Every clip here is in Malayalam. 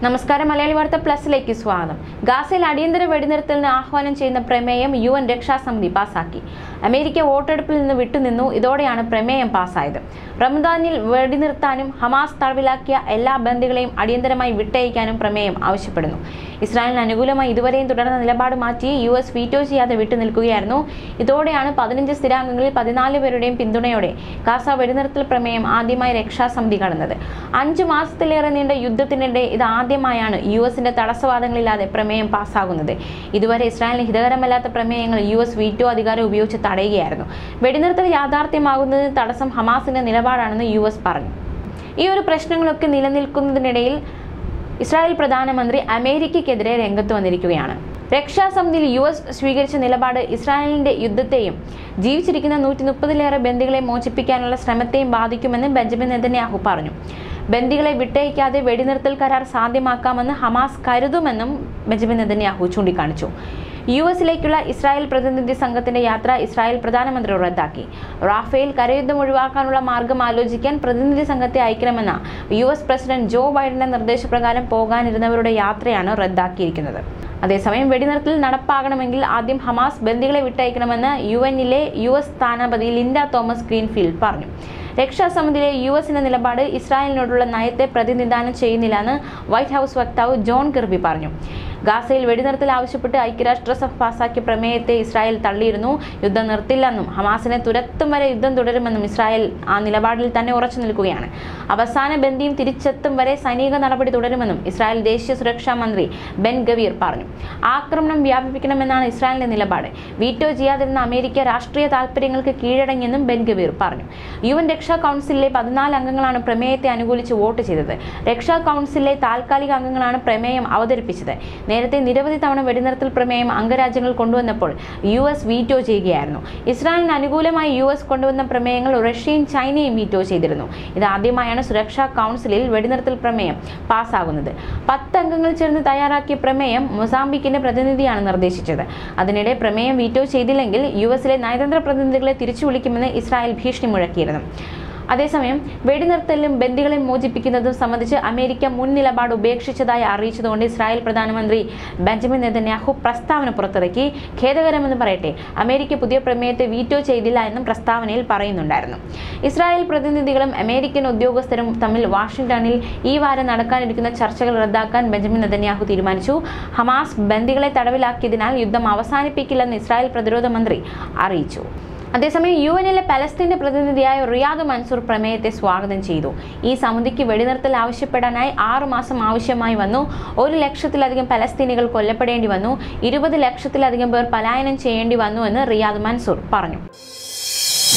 നമസ്കാരം മലയാളി വാർത്ത പ്ലസിലേക്ക് സ്വാഗതം ഗാസയിൽ അടിയന്തര വെടിനിർത്തലിന് ആഹ്വാനം ചെയ്യുന്ന പ്രമേയം യു എൻ രക്ഷാസമിതി പാസാക്കി അമേരിക്ക വോട്ടെടുപ്പിൽ നിന്ന് വിട്ടുനിന്നു ഇതോടെയാണ് പ്രമേയം പാസ്സായത് റമദാനിൽ വെടിനിർത്താനും ഹമാസ് തടവിലാക്കിയ എല്ലാ ബന്ദികളെയും അടിയന്തരമായി വിട്ടയക്കാനും പ്രമേയം ആവശ്യപ്പെടുന്നു ഇസ്രായേലിന് അനുകൂലമായി ഇതുവരെയും തുടർന്ന നിലപാട് മാറ്റി യു എസ് വീറ്റോ ചെയ്യാതെ വിട്ടുനിൽക്കുകയായിരുന്നു ഇതോടെയാണ് പതിനഞ്ച് സ്ഥിരാംഗങ്ങളിൽ പതിനാല് പേരുടെയും പിന്തുണയോടെ ഗാസ വെടിനിർത്തൽ പ്രമേയം ആദ്യമായി രക്ഷാസമിതി കടന്നത് അഞ്ചു മാസത്തിലേറെ നീണ്ട യുദ്ധത്തിനിടെ ഇത് ആദ്യമായാണ് യു എസിന്റെ തടസ്സവാദങ്ങളില്ലാതെ പ്രമേയം പാസ്സാകുന്നത് ഇതുവരെ ഇസ്രായേലിന് ഹിതകരമല്ലാത്ത പ്രമേയങ്ങൾ യു എസ് വീറ്റോ അധികാരം ഉപയോഗിച്ച് തടയുകയായിരുന്നു വെടിനിർത്തൽ യാഥാർത്ഥ്യമാകുന്നതിന് തടസ്സം ഹമാസിന്റെ നിലപാടാണെന്ന് യു എസ് പറഞ്ഞു ഈ ഒരു പ്രശ്നങ്ങളൊക്കെ നിലനിൽക്കുന്നതിനിടയിൽ ഇസ്രായേൽ പ്രധാനമന്ത്രി അമേരിക്കയ്ക്കെതിരെ രംഗത്ത് വന്നിരിക്കുകയാണ് രക്ഷാസമിതിയിൽ യു എസ് സ്വീകരിച്ച നിലപാട് ഇസ്രായേലിന്റെ യുദ്ധത്തെയും ജീവിച്ചിരിക്കുന്ന നൂറ്റി മുപ്പതിലേറെ ബന്ദികളെ മോചിപ്പിക്കാനുള്ള ശ്രമത്തെയും ബാധിക്കുമെന്ന് ബെഞ്ചമിൻ നെതന്യാഹു പറഞ്ഞു ബന്ദികളെ വിട്ടയക്കാതെ വെടിനിർത്തൽ കരാർ സാധ്യമാക്കാമെന്ന് ഹമാസ് കരുതുമെന്നും ബെഞ്ചമിൻ നെതന്യാഹു ചൂണ്ടിക്കാണിച്ചു യു എസിലേക്കുള്ള ഇസ്രായേൽ പ്രതിനിധി സംഘത്തിന്റെ യാത്ര ഇസ്രായേൽ പ്രധാനമന്ത്രി റദ്ദാക്കി റാഫേൽ കരയുദ്ധം ഒഴിവാക്കാനുള്ള മാർഗം ആലോചിക്കാൻ പ്രതിനിധി സംഘത്തെ അയക്കണമെന്ന യു എസ് പ്രസിഡന്റ് ജോ ബൈഡന്റെ നിർദ്ദേശപ്രകാരം പോകാനിരുന്നവരുടെ യാത്രയാണ് റദ്ദാക്കിയിരിക്കുന്നത് അതേസമയം വെടിനിർത്തൽ നടപ്പാകണമെങ്കിൽ ആദ്യം ഹമാസ് ബന്ദികളെ വിട്ടയക്കണമെന്ന് യു എന്നിലെ യു എസ് സ്ഥാനപതി ലിൻഡ തോമസ് ഗ്രീൻഫീൽഡ് പറഞ്ഞു രക്ഷാസമിതിയിലെ യു എസിന്റെ നിലപാട് ഇസ്രായേലിനോടുള്ള നയത്തെ പ്രതിനിധാനം ചെയ്യുന്നില്ലെന്ന് വൈറ്റ് ഹൗസ് വക്താവ് ജോൺ കിർബി പറഞ്ഞു ഗാസയിൽ വെടിനിർത്തൽ ആവശ്യപ്പെട്ട് ഐക്യരാഷ്ട്രസഭ പാസാക്കിയ പ്രമേയത്തെ ഇസ്രായേൽ തള്ളിയിരുന്നു യുദ്ധം നിർത്തില്ലെന്നും ഹമാസിനെ തുരത്തും വരെ യുദ്ധം തുടരുമെന്നും ഇസ്രായേൽ ആ നിലപാടിൽ തന്നെ ഉറച്ചു നിൽക്കുകയാണ് അവസാന ബന്ദിയും തിരിച്ചെത്തും വരെ സൈനിക നടപടി തുടരുമെന്നും ഇസ്രായേൽ ദേശീയ സുരക്ഷാ മന്ത്രി ബെൻ ഗവീർ പറഞ്ഞു ആക്രമണം വ്യാപിപ്പിക്കണമെന്നാണ് ഇസ്രായേലിന്റെ നിലപാട് വീറ്റോ ചെയ്യാതിരുന്ന അമേരിക്ക രാഷ്ട്രീയ താൽപര്യങ്ങൾക്ക് കീഴടങ്ങിയെന്നും ബെൻ ഗവീർ പറഞ്ഞു യു എൻ രക്ഷാ കൗൺസിലിലെ പതിനാല് അംഗങ്ങളാണ് പ്രമേയത്തെ അനുകൂലിച്ച് വോട്ട് ചെയ്തത് രക്ഷാ കൗൺസിലിലെ താൽക്കാലിക അംഗങ്ങളാണ് പ്രമേയം അവതരിപ്പിച്ചത് നേരത്തെ നിരവധി തവണ വെടിനിർത്തൽ പ്രമേയം അംഗരാജ്യങ്ങൾ കൊണ്ടുവന്നപ്പോൾ യു എസ് വീറ്റോ ചെയ്യുകയായിരുന്നു ഇസ്രായേലിന് അനുകൂലമായി യു എസ് കൊണ്ടുവന്ന പ്രമേയങ്ങൾ റഷ്യയും ചൈനയും വീറ്റോ ചെയ്തിരുന്നു ഇതാദ്യമായാണ് സുരക്ഷാ കൗൺസിലിൽ വെടിനിർത്തൽ പ്രമേയം പാസ്സാകുന്നത് പത്ത് അംഗങ്ങൾ ചേർന്ന് തയ്യാറാക്കിയ പ്രമേയം മൊസാംബിക്കിന്റെ പ്രതിനിധിയാണ് നിർദ്ദേശിച്ചത് അതിനിടെ പ്രമേയം വീറ്റോ ചെയ്തില്ലെങ്കിൽ യു എസിലെ നയതന്ത്ര പ്രതിനിധികളെ തിരിച്ചു വിളിക്കുമെന്ന് ഇസ്രായേൽ ഭീഷണി മുഴക്കിയിരുന്നു അതേസമയം വെടിനിർത്തലും ബന്ദികളെ മോചിപ്പിക്കുന്നതും സംബന്ധിച്ച് അമേരിക്ക മുൻ നിലപാട് ഉപേക്ഷിച്ചതായി അറിയിച്ചതുകൊണ്ട് ഇസ്രായേൽ പ്രധാനമന്ത്രി ബെഞ്ചമിൻ നെതന്യാഹു പ്രസ്താവന പുറത്തിറക്കി ഖേദകരമെന്ന് പറയട്ടെ അമേരിക്ക പുതിയ പ്രമേയത്തെ വീറ്റോ ചെയ്തില്ല എന്നും പ്രസ്താവനയിൽ പറയുന്നുണ്ടായിരുന്നു ഇസ്രായേൽ പ്രതിനിധികളും അമേരിക്കൻ ഉദ്യോഗസ്ഥരും തമ്മിൽ വാഷിംഗ്ടണിൽ ഈ വാരം നടക്കാനിരിക്കുന്ന ചർച്ചകൾ റദ്ദാക്കാൻ ബെഞ്ചമിൻ നെതന്യാഹു തീരുമാനിച്ചു ഹമാസ് ബന്ദികളെ തടവിലാക്കിയതിനാൽ യുദ്ധം അവസാനിപ്പിക്കില്ലെന്ന് ഇസ്രായേൽ പ്രതിരോധ മന്ത്രി അറിയിച്ചു അതേസമയം യു എന്നിലെ പലസ്തീന്റെ പ്രതിനിധിയായ റിയാദ് മൻസൂർ പ്രമേയത്തെ സ്വാഗതം ചെയ്തു ഈ സമിതിക്ക് വെടിനിർത്തൽ ആവശ്യപ്പെടാനായി ആറു മാസം ആവശ്യമായി വന്നു ഒരു ലക്ഷത്തിലധികം പലസ്തീനികൾ കൊല്ലപ്പെടേണ്ടി വന്നു ഇരുപത് ലക്ഷത്തിലധികം പേർ പലായനം ചെയ്യേണ്ടി വന്നു എന്ന് റിയാദ് മൻസൂർ പറഞ്ഞു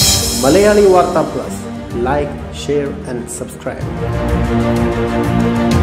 മലയാളി വാർത്ത plus like share and subscribe